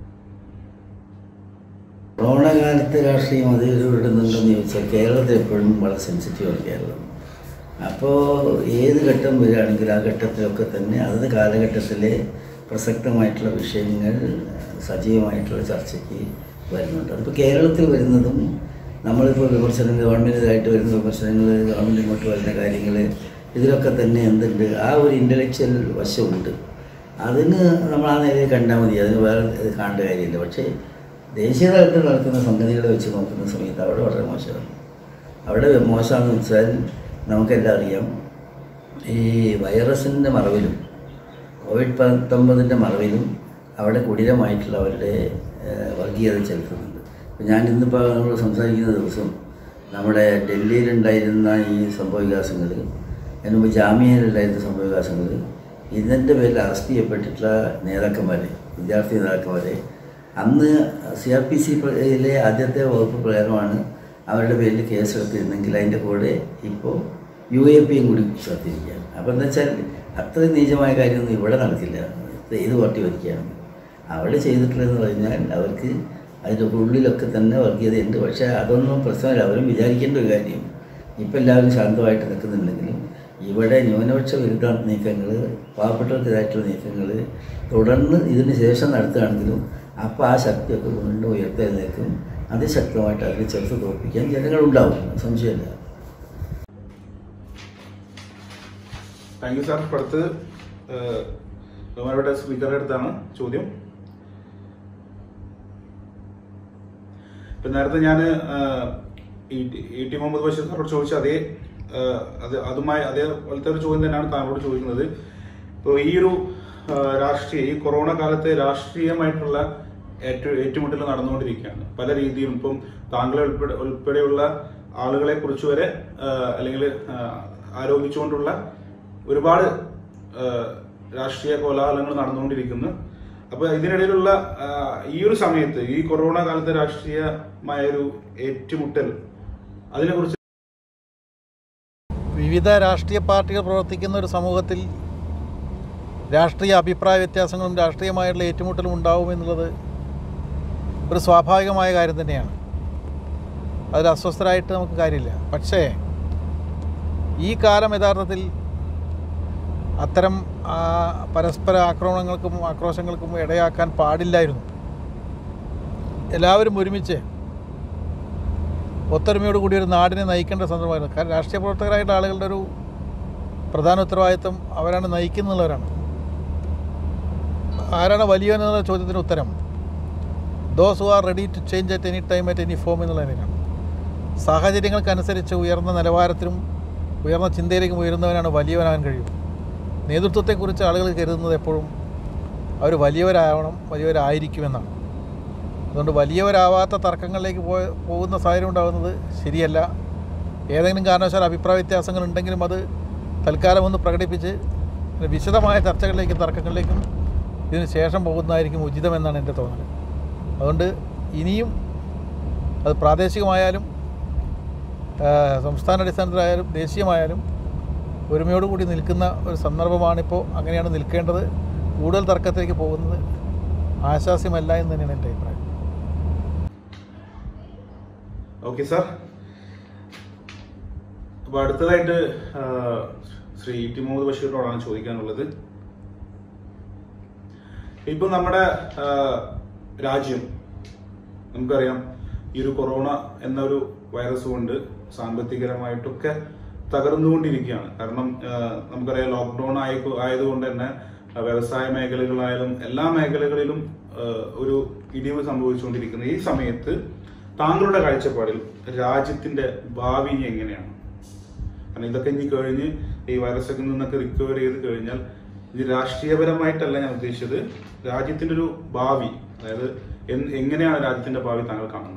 കൊറോണ കാലത്ത് രാഷ്ട്രീയം അതിരുവിടുന്നുണ്ടെന്ന് ചോദിച്ചാൽ കേരളത്തിൽ എപ്പോഴും വളരെ സെൻസിറ്റീവാണ് കേരളം അപ്പോൾ ഏത് ഘട്ടം വരികയാണെങ്കിൽ ആ ഘട്ടത്തിലൊക്കെ തന്നെ അതത് കാലഘട്ടത്തിലെ പ്രസക്തമായിട്ടുള്ള വിഷയങ്ങൾ സജീവമായിട്ടുള്ള ചർച്ചയ്ക്ക് വരുന്നുണ്ട് അതിപ്പോൾ കേരളത്തിൽ വരുന്നതും നമ്മളിപ്പോൾ വിമർശനം ഗവൺമെൻറ്റിനായിട്ട് വരുന്ന വിമർശനങ്ങൾ ഗവൺമെൻറ് ഇങ്ങോട്ട് വരുന്ന കാര്യങ്ങൾ ഇതിലൊക്കെ തന്നെ എന്തുണ്ട് ആ ഒരു ഇൻ്റലക്ച്വൽ വശമുണ്ട് അതിന് നമ്മൾ ആ നിലയിൽ കണ്ടാൽ മതി അതിന് വേറെ ഇത് കാണേണ്ട കാര്യമില്ല പക്ഷേ ദേശീയ തലത്തിൽ നടക്കുന്ന സംഗതികളെ വെച്ച് നോക്കുന്ന സമയത്ത് അവിടെ വളരെ മോശമാണ് അവിടെ മോശമാണെന്ന് വെച്ചാൽ നമുക്കെല്ലാം അറിയാം ഈ വൈറസിൻ്റെ മറവിലും കോവിഡ് പത്തൊമ്പതിൻ്റെ മറവിലും അവിടെ കുടിലമായിട്ടുള്ള അവരുടെ ഏഹ്, വർഗീയത ചെലുത്തുന്നുണ്ട് ഇപ്പം ഞാൻ ഇന്നിപ്പോൾ നമ്മൾ സംസാരിക്കുന്ന ദിവസം നമ്മുടെ ഡൽഹിയിലുണ്ടായിരുന്ന ഈ സംഭവവികാസങ്ങൾ അതിന് മുമ്പ് ജാമ്യയിലുണ്ടായിരുന്ന സംഭവവികാസങ്ങൾ ഇതിൻ്റെ പേരിൽ അറസ്റ്റ് ചെയ്യപ്പെട്ടിട്ടുള്ള നേതാക്കന്മാരെ വിദ്യാർത്ഥി നേതാക്കന്മാരെ അന്ന് സി ആർ പി സിയിലെ ആദ്യത്തെ വകുപ്പ് പ്രകാരമാണ് അവരുടെ പേരിൽ കേസെടുത്തിരുന്നെങ്കിൽ അതിൻ്റെ കൂടെ ഇപ്പോൾ യു എ പിയും കൂടി ചേർത്തിരിക്കുകയാണ് അപ്പോൾ എന്താ വെച്ചാൽ അത്രയും നീചമായ കാര്യമൊന്നും ഇവിടെ നടക്കില്ല ഇത് പാർട്ടി വരികയാണ് അവിടെ ചെയ്തിട്ടുള്ളതെന്ന് പറഞ്ഞാൽ അവർക്ക് അതിൻ്റെ ഉള്ളിലൊക്കെ തന്നെ വർഗീയതയുണ്ട് പക്ഷേ അതൊന്നും പ്രശ്നമല്ല അവരും വിചാരിക്കേണ്ട ഒരു കാര്യം ഇപ്പം എല്ലാവരും ശാന്തമായിട്ട് നിൽക്കുന്നുണ്ടെങ്കിലും ഇവിടെ ന്യൂനപക്ഷ വിരുദ്ധ നീക്കങ്ങൾ പാവപ്പെട്ടവർക്കെതിരായിട്ടുള്ള നീക്കങ്ങൾ തുടർന്ന് ഇതിന് ശേഷം നടത്തുകയാണെങ്കിലും അപ്പോൾ ആ ശക്തിയൊക്കെ വീണ്ടും ഉയർത്തെഴുന്നേക്കും അതിശക്തമായിട്ട് അതിനെ ചെറുത്ത് തോൽപ്പിക്കാൻ ജനങ്ങളുണ്ടാവും സംശയമില്ല താങ്ക് യു സാർ ഇപ്പൊ അടുത്ത് ബഹുമാനപ്പെട്ട സ്പീക്കറുടെ അടുത്താണ് ചോദ്യം ഇപ്പൊ നേരത്തെ ഞാൻ ഇ ടി മുഹമ്മദ് ബഷീർ സാറോട് ചോദിച്ച അതേ ആ, അത് അതുമായി അതേപോലത്തെ ഒരു ചോദ്യം തന്നെയാണ് താങ്കളോട് ചോദിക്കുന്നത് ഇപ്പോൾ ഈ ഒരു ആ, രാഷ്ട്രീയ ഈ കൊറോണ കാലത്തെ രാഷ്ട്രീയമായിട്ടുള്ള ഏറ്റു ഏറ്റുമുട്ടൽ നടന്നുകൊണ്ടിരിക്കുകയാണ് പല രീതിയിലും ഇപ്പം താങ്കളെ ഉൾപ്പെടെ ഉൾപ്പെടെയുള്ള ആളുകളെ കുറിച്ച് വരെ ആ, അല്ലെങ്കിൽ ആ, ആരോപിച്ചുകൊണ്ടുള്ള ഒരുപാട് ആ, രാഷ്ട്രീയ കോലാഹലങ്ങൾ നടന്നുകൊണ്ടിരിക്കുന്നു അപ്പൊ ഇതിനിടയിലുള്ള ആ, ഈ ഒരു സമയത്ത് ഈ കൊറോണ കാലത്തെ രാഷ്ട്രീയമായ ഒരു ഏറ്റുമുട്ടൽ അതിനെക്കുറിച്ച് വിവിധ രാഷ്ട്രീയ പാർട്ടികൾ പ്രവർത്തിക്കുന്ന ഒരു സമൂഹത്തിൽ രാഷ്ട്രീയ അഭിപ്രായ വ്യത്യാസങ്ങളും രാഷ്ട്രീയമായിട്ടുള്ള ഏറ്റുമുട്ടലും ഉണ്ടാവും എന്നുള്ളത് ഒരു സ്വാഭാവികമായ കാര്യം തന്നെയാണ് അതിൽ അസ്വസ്ഥരായിട്ട് നമുക്ക് കാര്യമില്ല പക്ഷേ ഈ കാലം യഥാർത്ഥത്തിൽ അത്തരം ആ, പരസ്പര ആക്രമണങ്ങൾക്കും ആക്രോശങ്ങൾക്കും ഇടയാക്കാൻ പാടില്ലായിരുന്നു എല്ലാവരും ഒരുമിച്ച് ഒത്തൊരുമയോട് കൂടി ഒരു നാടിനെ നയിക്കേണ്ട സന്ദർഭമായിരുന്നു കാരണം രാഷ്ട്രീയ പ്രവർത്തകരായിട്ടുള്ള ആളുകളുടെ ഒരു പ്രധാന ഉത്തരവാദിത്വം അവരാണ് നയിക്കുന്നുള്ളവരാണ് ആരാണ് വലിയവൻ എന്നുള്ള ചോദ്യത്തിന് ഉത്തരം those who are ready to change at any time at any form എന്നുള്ളതിനാണ് സാഹചര്യങ്ങൾക്കനുസരിച്ച് ഉയർന്ന നിലവാരത്തിലും ഉയർന്ന ചിന്തയിലേക്കും ഉയരുന്നവനാണ് വലിയവനാകാൻ കഴിയും നേതൃത്വത്തെക്കുറിച്ച് ആളുകൾ കരുതുന്നത് എപ്പോഴും അവർ വലിയവരാവണം വലിയവരായിരിക്കുമെന്നാണ് അതുകൊണ്ട് വലിയവരാവാത്ത തർക്കങ്ങളിലേക്ക് പോയ പോകുന്ന സാഹചര്യം ഉണ്ടാകുന്നത് ശരിയല്ല ഏതെങ്കിലും കാരണവശാൽ അഭിപ്രായ വ്യത്യാസങ്ങൾ ഉണ്ടെങ്കിലും അത് തൽക്കാലം ഒന്ന് പ്രകടിപ്പിച്ച് പിന്നെ വിശദമായ ചർച്ചകളിലേക്കും തർക്കങ്ങളിലേക്കും ഇതിന് ശേഷം പോകുന്നതായിരിക്കും ഉചിതമെന്നാണ് എൻ്റെ തോന്നൽ അതുകൊണ്ട് ഇനിയും അത് പ്രാദേശികമായാലും ആ, സംസ്ഥാന അടിസ്ഥാനത്തിലായാലും ദേശീയമായാലും ഒരുമയോടുകൂടി നിൽക്കുന്ന ഒരു സന്ദർഭമാണിപ്പോൾ അങ്ങനെയാണ് നിൽക്കേണ്ടത് കൂടുതൽ തർക്കത്തിലേക്ക് പോകുന്നത് ആശാസ്യമല്ല എന്ന് തന്നെയാണ് എൻ്റെ അഭിപ്രായം ഓക്കെ സാർ അപ്പൊ അടുത്തതായിട്ട് ആ, ശ്രീ ടി മുഹമ്മദ് ബഷീറിനോടാണ് ചോദിക്കാനുള്ളത് ഇപ്പൊ നമ്മുടെ ആ, രാജ്യം നമുക്കറിയാം ഈ ഒരു കൊറോണ എന്ന ഒരു വൈറസ് കൊണ്ട് സാമ്പത്തികപരമായിട്ടൊക്കെ തകർന്നുകൊണ്ടിരിക്കുകയാണ് കാരണം ആ, നമുക്കറിയാം ലോക്ക്ഡൌൺ ആയി ആയതുകൊണ്ട് തന്നെ ആ, വ്യവസായ മേഖലകളായാലും എല്ലാ മേഖലകളിലും ആ, ഒരു ഇടിവ് സംഭവിച്ചുകൊണ്ടിരിക്കുന്ന ഈ സമയത്ത് താങ്കളുടെ കാഴ്ചപ്പാടിൽ രാജ്യത്തിന്റെ ഭാവി ഇനി എങ്ങനെയാണ് കാരണം ഇതൊക്കെ ഇനി കഴിഞ്ഞ് ഈ വൈറസൊക്കെ നിന്നൊക്കെ റിക്കവർ ചെയ്ത് കഴിഞ്ഞാൽ ഇത് രാഷ്ട്രീയപരമായിട്ടല്ല ഞാൻ ഉദ്ദേശിച്ചത് രാജ്യത്തിന്റെ ഒരു ഭാവി അതായത് എന്ത്- എങ്ങനെയാണ് രാജ്യത്തിന്റെ ഭാവി താങ്കൾ കാണുന്നത്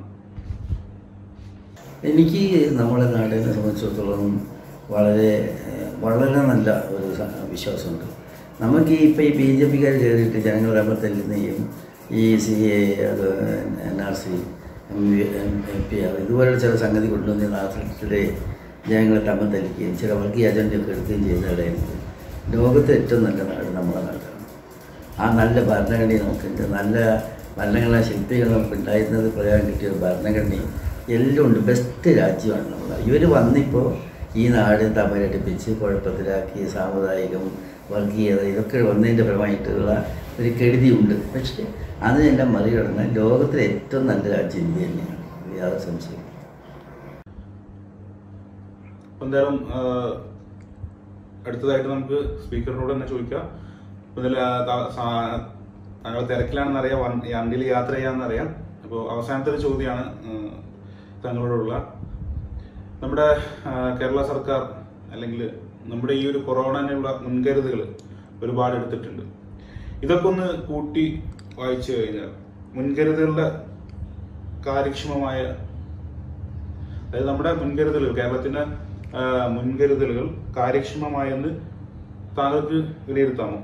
എനിക്ക് നമ്മുടെ നാടിനെ സംബന്ധിച്ചിടത്തോളം വളരെ ഏഹ്, വളരെ നല്ല ഒരു സ- വിശ്വാസമുണ്ട് നമുക്ക് ഈ ഇപ്പോൾ ഈ ബി ജെ പിക്കാർ കയറിയിട്ട് ജനങ്ങൾ തമ്മിൽ തല്ലുന്നതും ഈ സി എ അത് N R C M P R ഇതുപോലുള്ള ചില സംഗതി കൊണ്ടുവന്ന് നാട്ടിലെ ജനങ്ങളെ തമ്മിൽ തല്ലിക്കുകയും ചില വർഗീയ അജണ്ടയൊക്കെ എടുക്കുകയും ചെയ്ത ഇടയുന്നത് ലോകത്തെ ഏറ്റവും നല്ല നാട് നമ്മുടെ നാടാണ് ആ നല്ല ഭരണഘടന നമുക്കുണ്ട് നല്ല ഭരണഘടനാ ശില്പികൾ നമുക്ക് ഉണ്ടായിരുന്നത് പ്രകാരം കിട്ടിയ ഒരു ഭരണഘടന എല്ലാം ഉണ്ട് ബെസ്റ്റ് രാജ്യമാണ് നമ്മുടെ ഇവർ വന്നിപ്പോൾ ഈ നാട് തമരടിപ്പിച്ച് കുഴപ്പത്തിലാക്കി സാമുദായികം വർഗീയത ഇതൊക്കെ വന്നതിൻ്റെ ഫലമായിട്ടുള്ള ഒരു കെടുതിയുണ്ട് പക്ഷേ അതിനെല്ലാം മറികടന്ന് ലോകത്തിലെ ഏറ്റവും നല്ല രാജ്യം ഇന്ത്യ തന്നെയാണ് യാതൊരു സംശയം അപ്പൊ എന്തായാലും ആ, അടുത്തതായിട്ട് നമുക്ക് സ്പീക്കറിനോട് തന്നെ ചോദിക്കാം ഇതിൽ താങ്കൾ തിരക്കിലാണെന്ന് അറിയാം വൺ- ഈ വണ്ടിയിൽ യാത്ര ചെയ്യാമെന്ന് അറിയാം അപ്പോൾ അവസാനത്തെ ഒരു ചോദ്യമാണ് ഏഹ്, താങ്കളോടുള്ള നമ്മുടെ ആ, കേരള സർക്കാർ അല്ലെങ്കിൽ നമ്മുടെ ഈ ഒരു കൊറോണനുള്ള മുൻകരുതലുകൾ ഒരുപാട് എടുത്തിട്ടുണ്ട് ഇതൊക്കെ ഒന്ന് കൂട്ടി വായിച്ചു കഴിഞ്ഞാൽ മുൻകരുതലുകളുടെ കാര്യക്ഷമമായ അതായത് നമ്മുടെ മുൻകരുതലുകൾ കേരളത്തിന്റെ ആ, മുൻകരുതലുകൾ കാര്യക്ഷമമായെന്ന് താങ്കൾക്ക് വിലയിരുത്താമോ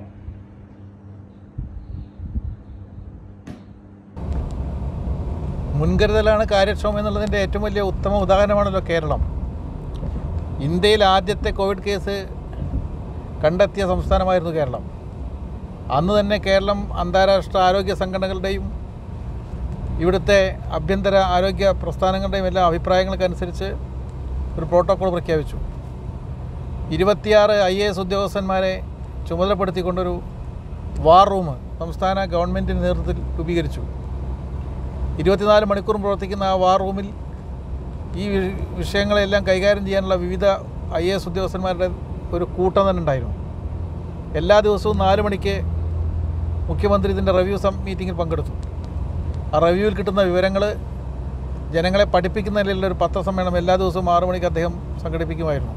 മുൻകരുതലാണ് കാര്യക്ഷമം എന്നുള്ളതിൻ്റെ ഏറ്റവും വലിയ ഉത്തമ ഉദാഹരണമാണല്ലോ കേരളം ഇന്ത്യയിൽ ആദ്യത്തെ കോവിഡ് കേസ് കണ്ടെത്തിയ സംസ്ഥാനമായിരുന്നു കേരളം അന്ന് തന്നെ കേരളം അന്താരാഷ്ട്ര ആരോഗ്യ സംഘടനകളുടെയും ഇവിടുത്തെ ആഭ്യന്തര ആരോഗ്യ പ്രസ്ഥാനങ്ങളുടെയും എല്ലാ അഭിപ്രായങ്ങൾക്കനുസരിച്ച് ഒരു പ്രോട്ടോക്കോൾ പ്രഖ്യാപിച്ചു ഇരുപത്തിയാറ് ഐ എ എസ് ഉദ്യോഗസ്ഥന്മാരെ ചുമതലപ്പെടുത്തിക്കൊണ്ടൊരു വാർ റൂം സംസ്ഥാന ഗവൺമെൻറ്റിൻ്റെ നേതൃത്വത്തിൽ രൂപീകരിച്ചു ഇരുപത്തിനാല് മണിക്കൂറും പ്രവർത്തിക്കുന്ന ആ വാർ റൂമിൽ ഈ വി- വിഷയങ്ങളെല്ലാം കൈകാര്യം ചെയ്യാനുള്ള വിവിധ ഐ എ എസ് ഉദ്യോഗസ്ഥന്മാരുടെ ഒരു കൂട്ടം തന്നെ ഉണ്ടായിരുന്നു എല്ലാ ദിവസവും നാല് മണിക്ക് മുഖ്യമന്ത്രി ഇതിൻ്റെ റിവ്യൂ സം മീറ്റിങ്ങിൽ പങ്കെടുത്തു ആ റിവ്യൂവിൽ കിട്ടുന്ന വിവരങ്ങൾ ജനങ്ങളെ പഠിപ്പിക്കുന്നതിലുള്ള ഒരു പത്രസമ്മേളനം എല്ലാ ദിവസവും ആറു മണിക്ക് അദ്ദേഹം സംഘടിപ്പിക്കുമായിരുന്നു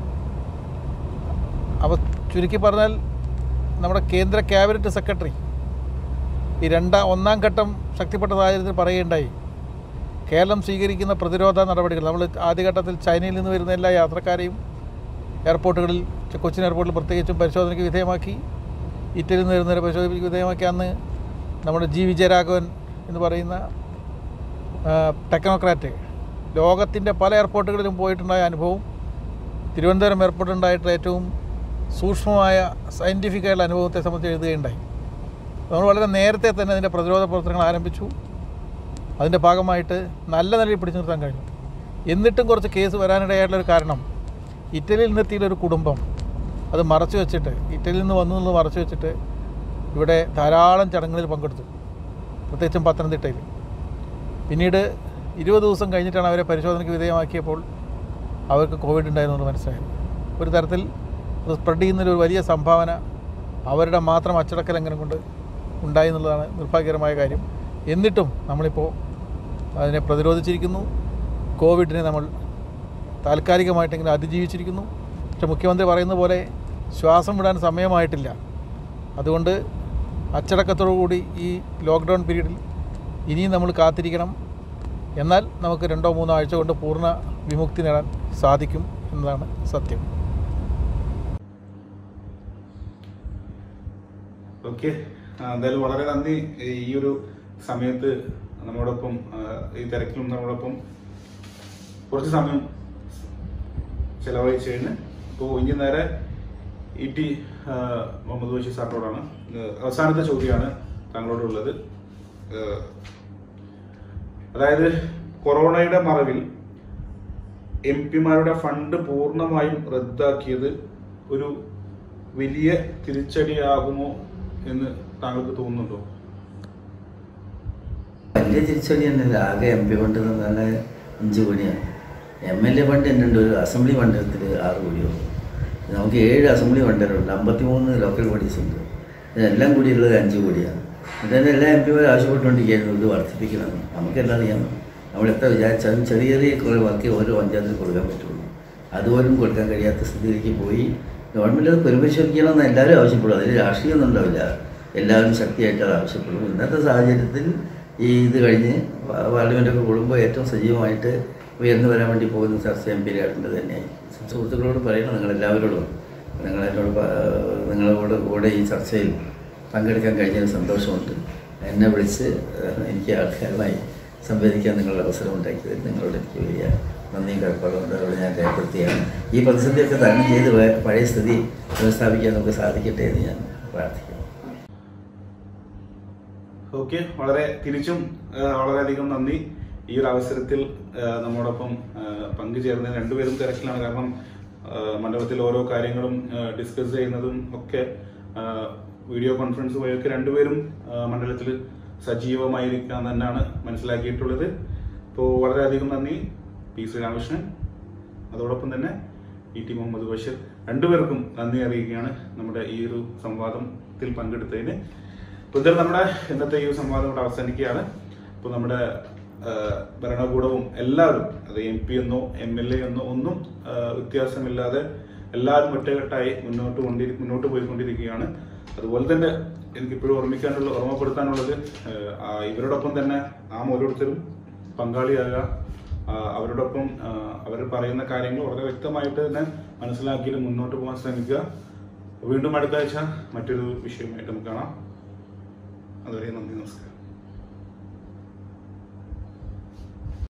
അപ്പോൾ ചുരുക്കി പറഞ്ഞാൽ നമ്മുടെ കേന്ദ്ര ക്യാബിനറ്റ് സെക്രട്ടറി ഈ രണ്ടാം ഒന്നാം ഘട്ടം ശക്തിപ്പെട്ട സാഹചര്യത്തിൽ പറയുകയുണ്ടായി കേരളം സ്വീകരിക്കുന്ന പ്രതിരോധ നടപടികൾ നമ്മൾ ആദ്യഘട്ടത്തിൽ ചൈനയിൽ നിന്ന് വരുന്ന എല്ലാ യാത്രക്കാരെയും എയർപോർട്ടുകളിൽ ചെ- കൊച്ചിൻ എയർപോർട്ടിൽ പ്രത്യേകിച്ചും പരിശോധനയ്ക്ക് വിധേയമാക്കി ഇറ്റലിയിൽ നിന്ന് വരുന്നവരെ പരിശോധനയ്ക്ക് വിധേയമാക്കി അന്ന് നമ്മുടെ ജി വിജയരാഘവൻ എന്ന് പറയുന്ന ആ, ടെക്നോക്രാറ്റ് ലോകത്തിൻ്റെ പല എയർപോർട്ടുകളിലും പോയിട്ടുണ്ടായ അനുഭവം തിരുവനന്തപുരം എയർപോർട്ടിൽ ഉണ്ടായിട്ടുള്ള ഏറ്റവും സൂക്ഷ്മമായ സയൻറ്റിഫിക് ആയിട്ടുള്ള അനുഭവത്തെ സംബന്ധിച്ച് എഴുതുകയുണ്ടായി നമ്മൾ വളരെ നേരത്തെ തന്നെ അതിൻ്റെ പ്രതിരോധ പ്രവർത്തനങ്ങൾ ആരംഭിച്ചു അതിൻ്റെ ഭാഗമായിട്ട് നല്ല നിലയിൽ പിടിച്ചു നിർത്താൻ കഴിഞ്ഞു എന്നിട്ടും കുറച്ച് കേസ് വരാനിടയായിട്ടുള്ളൊരു കാരണം ഇറ്റലിയിൽ നിന്നെത്തിയുള്ള ഒരു കുടുംബം അത് മറച്ചു വെച്ചിട്ട് ഇറ്റലിയിൽ നിന്ന് വന്നു എന്ന് മറച്ചു വെച്ചിട്ട് ഇവിടെ ധാരാളം ചടങ്ങുകളിൽ പങ്കെടുത്തു പ്രത്യേകിച്ചും പത്തനംതിട്ടയിൽ പിന്നീട് ഇരുപത് ദിവസം കഴിഞ്ഞിട്ടാണ് അവരെ പരിശോധനയ്ക്ക് വിധേയമാക്കിയപ്പോൾ അവർക്ക് കോവിഡ് ഉണ്ടായിരുന്നു എന്ന് മനസ്സിലായത് ഒരു തരത്തിൽ അത് സ്പ്രെഡ് ചെയ്യുന്നൊരു വലിയ സംഭാവന അവരുടെ മാത്രം അച്ചടക്ക ലംഘനം കൊണ്ട് ഉണ്ടായി എന്നുള്ളതാണ് നിർഭാഗ്യകരമായ കാര്യം എന്നിട്ടും നമ്മളിപ്പോൾ അതിനെ പ്രതിരോധിച്ചിരിക്കുന്നു കോവിഡിനെ നമ്മൾ താൽക്കാലികമായിട്ടെങ്കിലും അതിജീവിച്ചിരിക്കുന്നു പക്ഷെ മുഖ്യമന്ത്രി പറയുന്ന പോലെ ശ്വാസം വിടാൻ സമയമായിട്ടില്ല അതുകൊണ്ട് അച്ചടക്കത്തോടു കൂടി ഈ ലോക്ക്ഡൗൺ പീരീഡിൽ ഇനിയും നമ്മൾ കാത്തിരിക്കണം എന്നാൽ നമുക്ക് രണ്ടോ മൂന്നോ ആഴ്ച കൊണ്ട് പൂർണ്ണ വിമുക്തി നേടാൻ സാധിക്കും എന്നതാണ് സത്യം ഓക്കെ എന്തായാലും വളരെ നന്ദി ഈ ഒരു സമയത്ത് നമ്മോടൊപ്പം ആ, ഈ തിരക്കിലും നമ്മോടൊപ്പം കുറച്ച് സമയം ചെലവഴിച്ചതിന് ഇപ്പോൾ ഇനി നേരെ ഇ ടി ആ, മുഹമ്മദ് ബഷീർ സാറിനോടാണ് ഏഹ്, അവസാനത്തെ ചോദ്യമാണ് താങ്കളോടുള്ളത് ഏഹ്, അതായത് കൊറോണയുടെ മറവിൽ എം പിമാരുടെ ഫണ്ട് പൂർണ്ണമായും റദ്ദാക്കിയത് ഒരു വലിയ തിരിച്ചടിയാകുമോ എന്ന് താങ്കൾക്ക് തോന്നുന്നുണ്ടോ വലിയ തിരിച്ചടി തന്നെയല്ല ആകെ എം പി ഫണ്ട് എന്ന് പറഞ്ഞാൽ അഞ്ച് കോടിയാണ് എം എൽ എ ഫണ്ട് ഉണ്ട് ഒരു അസംബ്ലി മണ്ഡലത്തിൽ ആറ് കോടിയുള്ളൂ നമുക്ക് ഏഴ് അസംബ്ലി മണ്ഡലമുണ്ട് അമ്പത്തി മൂന്ന് ലോക്കൽ ബോഡീസ് ഉണ്ട് ഇതെല്ലാം കൂടിയുള്ളത് അഞ്ച് കോടിയാണ് ഇതന്നെ എല്ലാ എം പിമാരും ആവശ്യപ്പെട്ടുകൊണ്ടിരിക്കുകയായിരുന്നു ഇത് വർദ്ധിപ്പിക്കണമെന്ന് നമുക്കെല്ലാം അറിയാം നമ്മൾ എത്ര വിചാരിച്ചാലും ചെറിയ ചെറിയ കുറേ വർക്ക് ഓരോ പഞ്ചായത്തിന് കൊടുക്കാൻ പറ്റുള്ളൂ അതുപോലും കൊടുക്കാൻ കഴിയാത്ത സ്ഥിതിയിലേക്ക് പോയി ഗവൺമെൻറ് അത് പുനഃപരിശോധിക്കണമെന്ന് എല്ലാവരും ആവശ്യപ്പെടും അതിൽ രാഷ്ട്രീയമൊന്നും ഉണ്ടാവില്ല എല്ലാവരും ശക്തിയായിട്ട് അത് ആവശ്യപ്പെടും ഇന്നത്തെ സാഹചര്യത്തിൽ ഈ ഇത് കഴിഞ്ഞ് പാ- പാർലമെൻറ്റൊക്കെ കൂടുമ്പോൾ ഏറ്റവും സജീവമായിട്ട് ഉയർന്നു വരാൻ വേണ്ടി പോകുന്ന ചർച്ച എം പി രാട്ടിൻ്റെ തന്നെയായി സുഹൃത്തുക്കളോട് പറയണം നിങ്ങളെല്ലാവരോടും നിങ്ങളെന്നോട് പ- നിങ്ങളോട് കൂടെ ഈ ചർച്ചയിൽ പങ്കെടുക്കാൻ കഴിഞ്ഞതിൽ സന്തോഷമുണ്ട് എന്നെ വിളിച്ച് ഏഹ്, എനിക്ക് ആൾക്കാരുമായി സംവദിക്കാൻ നിങ്ങളുടെ അവസരം ഉണ്ടാക്കിയതിൽ നിങ്ങളോട് എനിക്ക് വലിയ നന്ദിയും കടപ്പാടുകൊണ്ട് അവരോട് ഞാൻ രേഖപ്പെടുത്തുകയാണ് ഈ പ്രതിസന്ധിയൊക്കെ തരണം ചെയ്ത് വേ- പഴയ സ്ഥിതി പുനഃസ്ഥാപിക്കാൻ നമുക്ക് സാധിക്കട്ടെ എന്ന് ഞാൻ പ്രാർത്ഥിക്കുന്നു ഓക്കെ വളരെ തിരിച്ചും ആ, വളരെയധികം നന്ദി ഈ ഒരു അവസരത്തിൽ ആ, നമ്മോടൊപ്പം ആ, പങ്കുചേർന്ന രണ്ടുപേരും തിരക്കിലാണ് കാരണം ആ, മണ്ഡലത്തിൽ ഓരോ കാര്യങ്ങളും ഡിസ്കസ് ചെയ്യുന്നതും ഒക്കെ ആ, വീഡിയോ കോൺഫറൻസ് വഴിയൊക്കെ രണ്ടുപേരും ആ, മണ്ഡലത്തിൽ സജീവമായിരിക്കാം തന്നെയാണ് മനസ്സിലാക്കിയിട്ടുള്ളത് ഇപ്പോൾ വളരെയധികം നന്ദി പി ശ്രീരാമകൃഷ്ണൻ അതോടൊപ്പം തന്നെ ഇ ടി മുഹമ്മദ് ബഷീർ രണ്ടുപേർക്കും നന്ദി അറിയിക്കുകയാണ് നമ്മുടെ ഈ ഒരു സംവാദത്തിൽ പങ്കെടുത്തതിന് അപ്പോൾ എന്തായാലും നമ്മുടെ ഇന്നത്തെ ഈ ഒരു സംവാദം ഇവിടെ അവസാനിക്കുകയാണ് അപ്പോൾ നമ്മുടെ ആ, ഭരണകൂടവും എല്ലാവരും അത് എം പി എന്നോ എം എൽ എ എന്നോ ഒന്നും ആ, വ്യത്യാസമില്ലാതെ എല്ലാവരും ഒറ്റക്കെട്ടായി മുന്നോട്ട് കൊണ്ടി മുന്നോട്ട് പോയിക്കൊണ്ടിരിക്കുകയാണ് അതുപോലെ തന്നെ എനിക്കിപ്പോഴും ഓർമ്മിക്കാനുള്ള ഓർമ്മപ്പെടുത്താനുള്ളത് ഏഹ്, ആ ഇവരോടൊപ്പം തന്നെ നാം ഓരോരുത്തരും പങ്കാളിയാകുക ആ, അവരോടൊപ്പം ആ, അവർ പറയുന്ന കാര്യങ്ങൾ വളരെ വ്യക്തമായിട്ട് തന്നെ മനസ്സിലാക്കിയിട്ട് മുന്നോട്ട് പോകാൻ ശ്രമിക്കുക വീണ്ടും അടുത്ത ആഴ്ച മറ്റൊരു വിഷയമായിട്ട് നമുക്ക് കാണാം അതുവരെ നന്ദി നമസ്കാരം